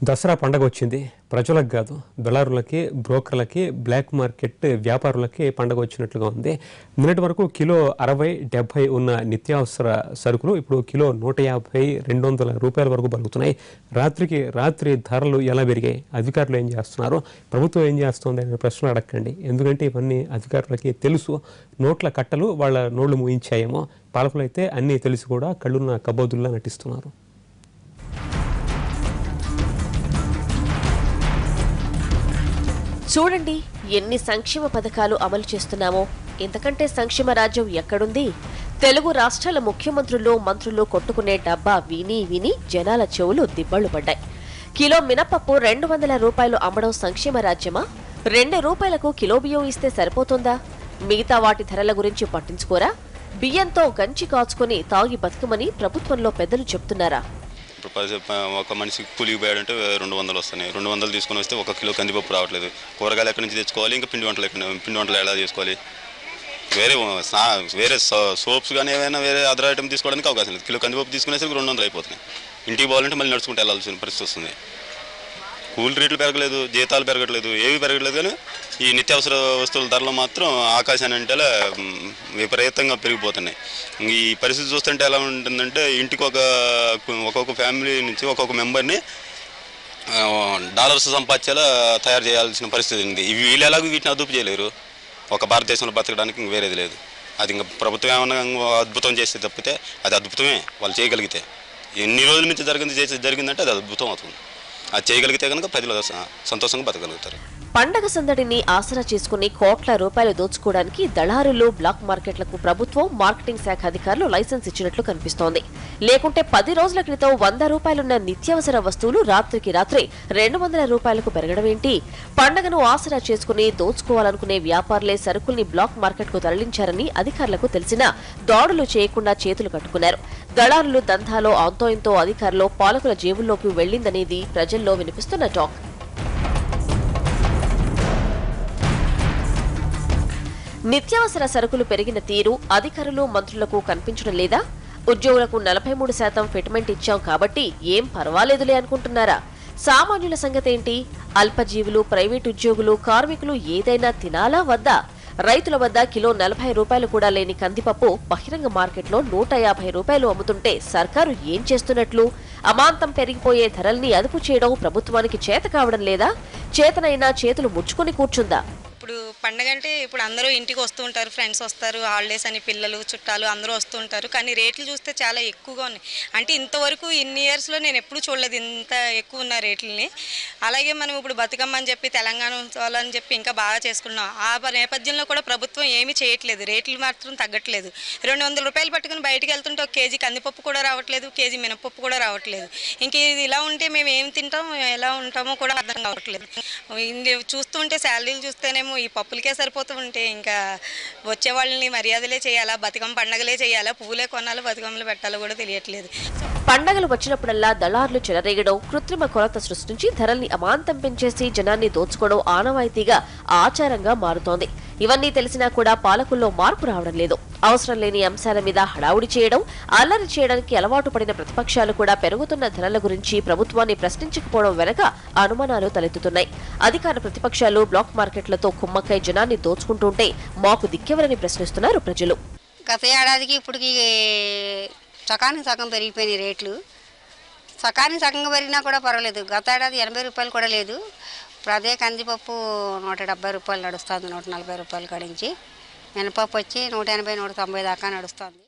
దసరా పండగ వచ్చింది ప్రజలకు కాదు దళారులకి బ్రోకర్లకి బ్లాక్ మార్కెట్ వ్యాపారులకి పండగ వచ్చినట్లుగా ఉంది నిన్నటి వరకు కిలో అరవై డెబ్బై ఉన్న నిత్యావసర సరుకులు ఇప్పుడు కిలో నూట యాభై రెండు వందల రూపాయల వరకు పలుకుతున్నాయి రాత్రికి రాత్రి ధరలు ఎలా పెరిగాయి అధికారులు ఏం చేస్తున్నారు ప్రభుత్వం ఏం చేస్తుంది అనే ప్రశ్నలు అడగండి ఎందుకంటే ఇవన్నీ అధికారులకి తెలుసు నోట్ల కట్టలు వాళ్ళ నోళ్లు ముయించాయేమో పాలకులు అయితే అన్నీ తెలిసి కూడా కళ్ళున్న కబోదుల్లా నటిస్తున్నారు చూడండి ఎన్ని సంక్షేమ పథకాలు అమలు చేస్తున్నామో ఇంతకంటే సంక్షేమ రాజ్యం ఎక్కడుంది తెలుగు రాష్ట్రాల ముఖ్యమంత్రులు మంత్రులు కొట్టుకునే డబ్బా విని విని జనాల చెవులు దిబ్బళ్లు పడ్డాయి కిలో మినపప్పు రెండు వందల రూపాయలు అమ్మడం సంక్షేమ రాజ్యమా రెండు రూపాయలకు కిలో బియ్యం ఇస్తే సరిపోతుందా మిగతా వాటి ధరల గురించి పట్టించుకోరా బియ్యంతో గంచి కాచుకుని తాగి బతుకమని ప్రభుత్వంలో పెద్దలు చెప్తున్నారా ఇప్పుడు పది- ప- ఒక మనిషికి కూలికి పోయాడంటే రెండు వందలు వస్తున్నాయి రెండు వందలు తీసుకొని వస్తే ఒక కిలో కందిపప్పు రావట్లేదు కూరగాయలు ఎక్కడి నుంచి తెచ్చుకోవాలి ఇంకా పిండి వంటలు ఎక్కడ పిండి వంటలు ఎలా చేసుకోవాలి వేరే స్నా వేరే సో- సోప్స్ కానీ ఏమైనా వేరే అదర్ ఐటమ్ తీసుకోవడానికి అవకాశం లేదు కిలో కందిపప్పు తీసుకునేసరికి రెండు వందలు అయిపోతున్నాయి ఇంటికి పోవాలంటే మళ్ళీ నడుచుకుంటూ వెళ్ళాల్సిన పరిస్థితి వస్తుంది కూల్ రేట్లు పెరగలేదు జీతాలు పెరగట్లేదు ఏవి పెరగట్లేదు కానీ ఈ నిత్యావసర వస్తువుల ధరలు మాత్రం ఆకాశాన్ని అంటే విపరీతంగా పెరిగిపోతున్నాయి ఇంక ఈ పరిస్థితి చూస్తుంటే ఎలా ఉంటుందంటే ఇంటికి ఒక ఒక్కొక్క ఫ్యామిలీ నుంచి ఒక్కొక్క మెంబర్ని ఆ, డాలర్స్ సంపాదించేలా తయారు చేయాల్సిన పరిస్థితి ఉంది ఇవి వీళ్ళు ఎలాగో వీటిని అదుపు చేయలేరు ఒక భారతదేశంలో బతకడానికి ఇంక వేరేది లేదు అది ఇంకా ప్రభుత్వం ఏమన్నా ఇంకో అద్భుతం చేస్తే తప్పితే అది అద్భుతమే వాళ్ళు చేయగలిగితే ఎన్ని రోజుల నుంచి జరిగింది చేసి జరిగిందంటే అది అద్భుతం అవుతుంది అది చేయగలిగితే కనుక ప్రజలు స- సంతోషంగా బతకగలుగుతారు పండగ సందడిని ఆసరా చేసుకుని కోట్ల రూపాయలు దోచుకోవడానికి దళారులు బ్లాక్ మార్కెట్లకు ప్రభుత్వం మార్కెటింగ్ శాఖ అధికారులు లైసెన్స్ ఇచ్చినట్లు కనిపిస్తోంది లేకుంటే పది రోజుల క్రితం వంద రూపాయలున్న నిత్యావసర వస్తువులు రాత్రికి రాత్రి రెండు వందల రూపాయలకు పెరగడం ఏంటి పండగను ఆసరా చేసుకుని దోచుకోవాలనుకునే వ్యాపారులే సరుకుల్ని బ్లాక్ మార్కెట్కు తరలించారని అధికారులకు తెలిసినా దాడులు చేయకుండా చేతులు కట్టుకున్నారు దళారులు దందాలో అంతో ఇంతో అధికారులు పాలకుల జేబుల్లోకి వెళ్లిందనేది ప్రజల్లో వినిపిస్తున్న టాక్ నిత్యావసర సరుకులు పెరిగిన తీరు అధికారులు మంత్రులకు కనిపించడం లేదా ఉద్యోగులకు నలభై మూడు శాతం ఫిట్మెంట్ ఇచ్చాం కాబట్టి ఏం పర్వాలేదులే అనుకుంటున్నారా సామాన్యుల సంగతేంటి అల్పజీవులు ప్రైవేట్ ఉద్యోగులు కార్మికులు ఏదైనా తినాలా వద్దా రైతుల వద్ద కిలో నలభై రూపాయలు కూడా లేని కందిపప్పు బహిరంగ మార్కెట్లో నూట యాభై రూపాయలు అమ్ముతుంటే సర్కారు ఏం చేస్తున్నట్లు అమాంతం పెరిగిపోయే ధరల్ని అదుపు చేయడం ప్రభుత్వానికి చేత కావడం లేదా చేతనైనా చేతులు ముడుచుకొని కూర్చుందా ఇప్పుడు పండగ అంటే ఇప్పుడు అందరూ ఇంటికి వస్తూ ఉంటారు ఫ్రెండ్స్ వస్తారు హాలిడేస్ అని పిల్లలు చుట్టాలు అందరూ వస్తూ ఉంటారు కానీ రేట్లు చూస్తే చాలా ఎక్కువగా ఉన్నాయి అంటే ఇంతవరకు ఇన్ని ఇయర్స్లో నేను ఎప్పుడూ చూడలేదు ఇంత ఎక్కువ ఉన్న రేట్లని అలాగే మనం ఇప్పుడు బతుకమ్మ అని చెప్పి తెలంగాణ ఉత్సవాలు అని చెప్పి ఇంకా బాగా చేసుకున్నాం ఆ ప- నేపథ్యంలో కూడా ప్రభుత్వం ఏమీ చేయట్లేదు రేట్లు మాత్రం తగ్గట్లేదు రెండు వందల రూపాయలు పట్టుకుని బయటికి వెళ్తుంటే ఒక కేజీ కందిపప్పు కూడా రావట్లేదు కేజీ మినపప్పు కూడా రావట్లేదు ఇంక ఇది ఇలా ఉంటే మేము ఏం తింటాం ఎలా ఉంటామో కూడా అర్థం కావట్లేదు ఇన్ని చూస్తుంటే శాలరీలు చూస్తేనేమో ఈ పప్పులకే సరిపోతూ ఉంటే ఇంకా వచ్చే వాళ్ళని మర్యాదలే చేయాలా బతుకమ్మ పండగలే చేయాలా పువ్వులే కొనాలో బతుకమ్మలు పెట్టాలో కూడా తెలియట్లేదు పండగలు వచ్చినప్పుడల్లా దళార్లు చెలరేగడం కృత్రిమ కొరత సృష్టించి ధరల్ని అమాంతం పెంచేసి జనాన్ని దోచుకోవడం ఆనవాయితీగా ఆచారంగా మారుతోంది ఇవన్నీ తెలిసినా కూడా పాలకుల్లో మార్పు రావడం లేదు అవసరం లేని అంశాల మీద హడావుడి చేయడం అల్లరి చేయడానికి అలవాటు పడిన ప్రతిపక్షాలు కూడా పెరుగుతున్న ధరల గురించి ప్రభుత్వాన్ని ప్రశ్నించకపోవడం వెనక అనుమానాలు తలెత్తుతున్నాయి అధికార ప్రతిపక్షాలు బ్లాక్ మార్కెట్లతో కుమ్మక్కై జనాన్ని దోచుకుంటుంటే మాకు దిక్కెవరని ప్రశ్నిస్తున్నారు ప్రజలు గత ఏడాదికి ఇప్పటికి సకానికి సగం పెరిగిపోయినాయి రేట్లు సకానికి సగంగా పెరిగినా కూడా పర్వాలేదు గత ఏడాది ఎనభై రూపాయలు కూడా లేదు ఇప్పుడు అదే కందిపప్పు నూట డెబ్బై రూపాయలు నడుస్తుంది నూట నలభై రూపాయలు కడించి మినపప్పు వచ్చి నూట ఎనభై నూట తొంభై దాకా నడుస్తుంది